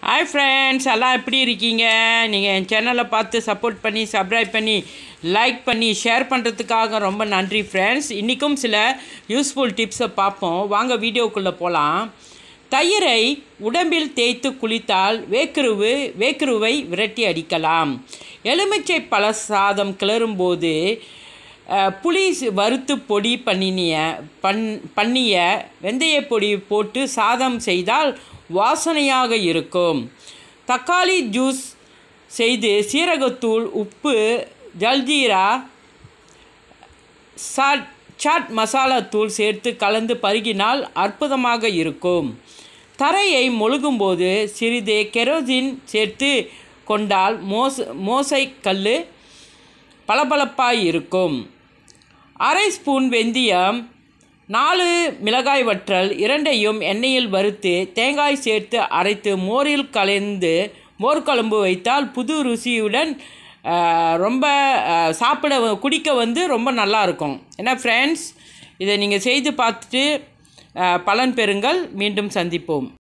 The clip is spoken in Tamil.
ஹாய் ஃப்ரெண்ட்ஸ் எல்லாம் எப்படி இருக்கீங்க நீங்கள் என் சேனலை பார்த்து சப்போர்ட் பண்ணி சப்ஸ்கிரைப் பண்ணி லைக் பண்ணி ஷேர் பண்ணுறதுக்காக ரொம்ப நன்றி ஃப்ரெண்ட்ஸ் இன்றைக்கும் சில யூஸ்ஃபுல் டிப்ஸை பார்ப்போம் வாங்க வீடியோக்குள்ளே போகலாம் தயிரை உடம்பில் தேய்த்து குளித்தால் வேக்குருவு வேக்குருவை விரட்டி அடிக்கலாம் எலுமிச்சை பழ சாதம் கிளறும்போது அஹ், புளி ஸ்- வறுத்து பொடி பண்ணினிய பண் பண்ணிய வெந்தய பொடி போட்டு சாதம் செய்தால் வாசனையாக இருக்கும் தக்காளி ஜூஸ் செய்து சீரகத்தூள் உப்பு ஜல்ஜீரா சாட் சாட் மசாலா தூள் சேர்த்து கலந்து பருகினால் அற்புதமாக இருக்கும் தரையை மொழுகும்போது சிறிது கெரோசின் சேர்த்து கொண்டால் மோச மோசைக்கல் பளபளப்பாய் இருக்கும் அரை ஸ்பூன் வெந்தயம் நாலு மிளகாய் வற்றல் இரண்டையும் எண்ணெயில் வறுத்து தேங்காய் சேர்த்து அரைத்து மோரில் கலந்து மோர் குழம்பு வைத்தால் புது ருசியுடன் ஆஹ், ரொம்ப ஆஹ், சாப்பிட வ- குடிக்க வந்து ரொம்ப நல்லா இருக்கும் ஏன்னா ஃப்ரெண்ட்ஸ் இதை நீங்கள் செய்து பார்த்துட்டு ஆஹ், பலன் பெறுங்கள் மீண்டும் சந்திப்போம்